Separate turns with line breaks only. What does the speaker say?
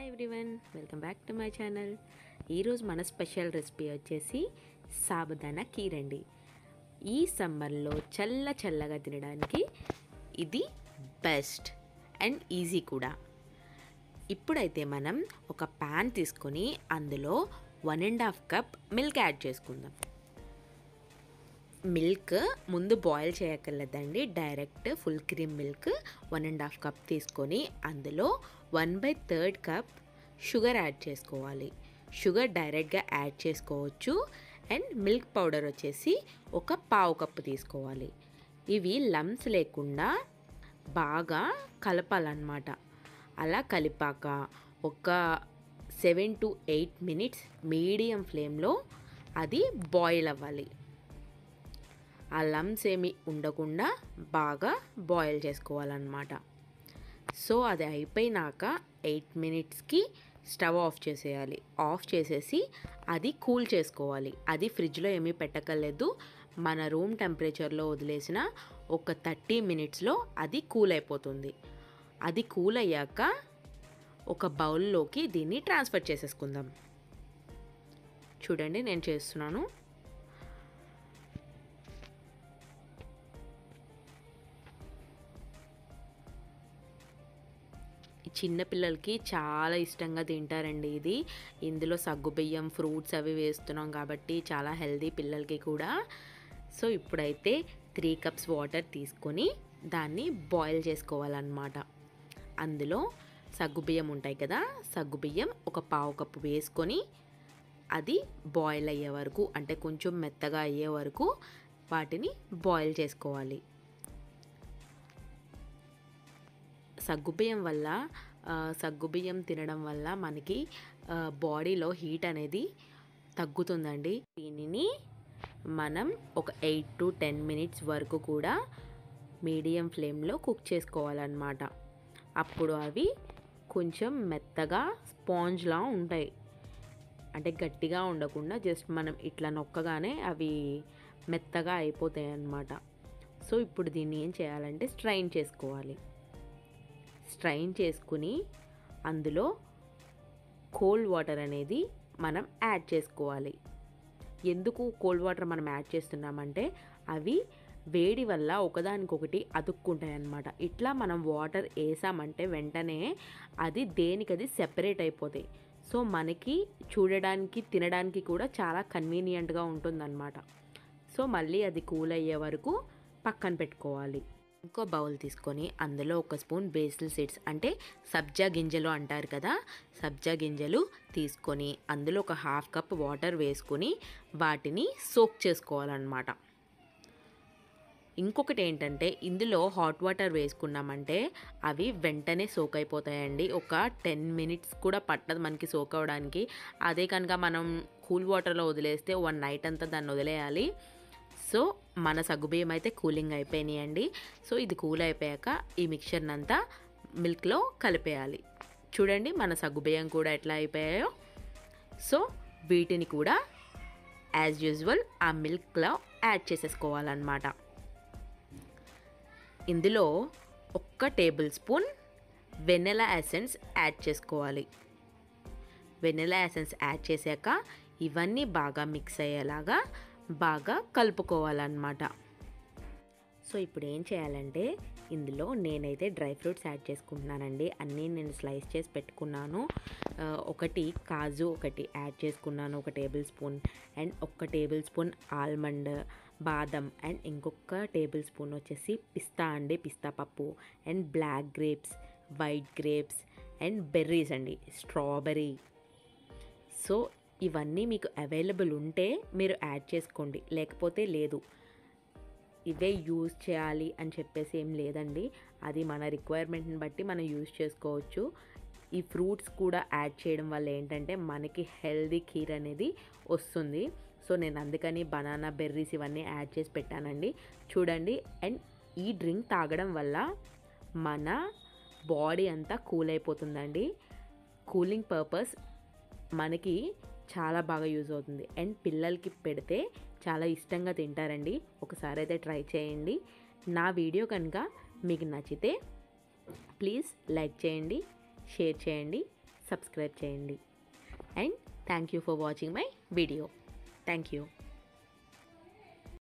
everyone welcome back to my channel ఈరోజు మన special recipe వచ్చేసి సాబుదానా కీర్ అండి ఈ సమ్మర్లో చల్ల చల్లగా తినడానికి ఇది బెస్ట్ అండ్ ఈజీ కూడా ఇప్పుడైతే మనం ఒక ప్యాన్ తీసుకొని అందులో one and half cup milk add చేసుకుందాం మిల్క్ ముందు బాయిల్ చేయక్కర్లేదండి direct full cream milk one and half cup తీసుకొని అందులో one by third cup sugar add చేసుకోవాలి షుగర్ డైరెక్ట్గా యాడ్ చేసుకోవచ్చు అండ్ మిల్క్ పౌడర్ వచ్చేసి ఒక పావు కప్పు తీసుకోవాలి ఇవి లమ్స్ లేకుండా బాగా కలపాలన్నమాట అలా కలిపాక ఒక seven to eight minutes medium ఫ్లేమ్లో అది బాయిల్ అవ్వాలి ఆ లమ్స్ ఏమి ఉండకుండా బాగా బాయిల్ చేసుకోవాలన్నమాట సో అది అయిపోయినాక ఎయిట్ మినిట్స్కి స్టవ్ ఆఫ్ చేసేయాలి ఆఫ్ చేసేసి అది కూల్ చేసుకోవాలి అది ఫ్రిడ్జ్లో ఏమీ పెట్టకలేదు మన రూమ్ టెంపరేచర్లో వదిలేసిన ఒక థర్టీ మినిట్స్లో అది కూల్ అయిపోతుంది అది కూల్ అయ్యాక ఒక బౌల్లోకి దీన్ని ట్రాన్స్ఫర్ చేసేసుకుందాం చూడండి నేను చేస్తున్నాను చిన్నపిల్లలకి చాలా ఇష్టంగా తింటారండి ఇది ఇందులో సగ్గుబియ్యం ఫ్రూట్స్ అవి వేస్తున్నాం కాబట్టి చాలా హెల్దీ పిల్లలకి కూడా సో ఇప్పుడైతే త్రీ కప్స్ వాటర్ తీసుకొని దాన్ని బాయిల్ చేసుకోవాలన్నమాట అందులో సగ్గుబియ్యం ఉంటాయి కదా సగ్గుబియ్యం ఒక పావు కప్పు వేసుకొని అది బాయిల్ అయ్యే వరకు అంటే కొంచెం మెత్తగా అయ్యే వరకు వాటిని బాయిల్ చేసుకోవాలి సగ్గుబియ్యం వల్ల సగ్గుబియ్యం తినడం వల్ల మనకి బాడీలో హీట్ అనేది తగ్గుతుందండి దీనిని మనం ఒక ఎయిట్ టు టెన్ మినిట్స్ వరకు కూడా మీడియం ఫ్లేమ్లో కుక్ చేసుకోవాలన్నమాట అప్పుడు అవి కొంచెం మెత్తగా స్పాంజ్లా ఉంటాయి అంటే గట్టిగా ఉండకుండా జస్ట్ మనం ఇట్లా నొక్కగానే అవి మెత్తగా అయిపోతాయి అన్నమాట సో ఇప్పుడు దీన్ని ఏం చేయాలంటే స్ట్రైన్ చేసుకోవాలి స్ట్రైన్ చేసుకుని అందులో కోల్డ్ వాటర్ అనేది మనం యాడ్ చేసుకోవాలి ఎందుకు కోల్డ్ వాటర్ మనం యాడ్ చేస్తున్నామంటే అవి వేడి వల్ల ఒకదానికొకటి అతుక్కుంటాయి అన్నమాట ఇట్లా మనం వాటర్ వేసామంటే వెంటనే అది దేనికది సెపరేట్ అయిపోతాయి సో మనకి చూడడానికి తినడానికి కూడా చాలా కన్వీనియంట్గా ఉంటుందన్నమాట సో మళ్ళీ అది కూల్ అయ్యే వరకు పక్కన పెట్టుకోవాలి ఇంకో బౌల్ తీసుకొని అందులో ఒక స్పూన్ బేసిల్ సీడ్స్ అంటే సబ్జా గింజలు అంటారు కదా సబ్జా గింజలు తీసుకొని అందులో ఒక హాఫ్ కప్ వాటర్ వేసుకొని వాటిని సోక్ చేసుకోవాలన్నమాట ఇంకొకటి ఏంటంటే ఇందులో హాట్ వాటర్ వేసుకున్నామంటే అవి వెంటనే సోక్ అయిపోతాయండి ఒక టెన్ మినిట్స్ కూడా పట్టదు మనకి సోక్ అవ్వడానికి అదే కనుక మనం కూల్ వాటర్లో వదిలేస్తే వన్ నైట్ అంతా దాన్ని వదిలేయాలి సో మన సగ్గుబియ్యం అయితే కూలింగ్ అయిపోయినాయండి సో ఇది కూల్ అయిపోయాక ఈ మిక్చర్ని అంతా మిల్క్లో కలిపేయాలి చూడండి మన సగ్గుబియ్యం కూడా ఎట్లా అయిపోయాయో సో వీటిని కూడా యాజ్ యూజువల్ ఆ మిల్క్లో యాడ్ చేసేసుకోవాలన్నమాట ఇందులో ఒక్క tablespoon vanilla essence add చేసుకోవాలి వెనిలా ఎసెన్స్ యాడ్ చేశాక ఇవన్నీ బాగా మిక్స్ అయ్యేలాగా బాగా కలుపుకోవాలన్నమాట సో ఇప్పుడు ఏం చేయాలంటే ఇందులో నేనైతే డ్రై ఫ్రూట్స్ యాడ్ చేసుకుంటున్నానండి అన్నీ నేను స్లైస్ చేసి పెట్టుకున్నాను ఒకటి కాజు ఒకటి యాడ్ చేసుకున్నాను ఒక టేబుల్ స్పూన్ అండ్ ఒక్క టేబుల్ స్పూన్ ఆల్మండ్ బాదం అండ్ ఇంకొక టేబుల్ స్పూన్ వచ్చేసి పిస్తా అండి పిస్తా పప్పు and black grapes white grapes and berries అండి స్ట్రాబెర్రీ సో ఇవన్నీ మీకు అవైలబుల్ ఉంటే మీరు యాడ్ చేసుకోండి లేకపోతే లేదు ఇవే యూజ్ చేయాలి అని చెప్పేసి ఏం లేదండి అది మన రిక్వైర్మెంట్ని బట్టి మనం యూజ్ చేసుకోవచ్చు ఈ ఫ్రూట్స్ కూడా యాడ్ చేయడం వల్ల ఏంటంటే మనకి హెల్దీ ఖీర్ అనేది వస్తుంది సో నేను అందుకని బనానా బెర్రీస్ ఇవన్నీ యాడ్ చేసి పెట్టానండి చూడండి అండ్ ఈ డ్రింక్ తాగడం వల్ల మన బాడీ అంతా కూల్ అయిపోతుందండి కూలింగ్ పర్పస్ మనకి చాలా బాగా యూజ్ అవుతుంది అండ్ పిల్లలకి పెడితే చాలా ఇష్టంగా తింటారండి ఒకసారి అయితే ట్రై చేయండి నా వీడియో కనుక మీకు నచ్చితే ప్లీజ్ లైక్ చేయండి షేర్ చేయండి సబ్స్క్రైబ్ చేయండి and thank you for watching my video thank you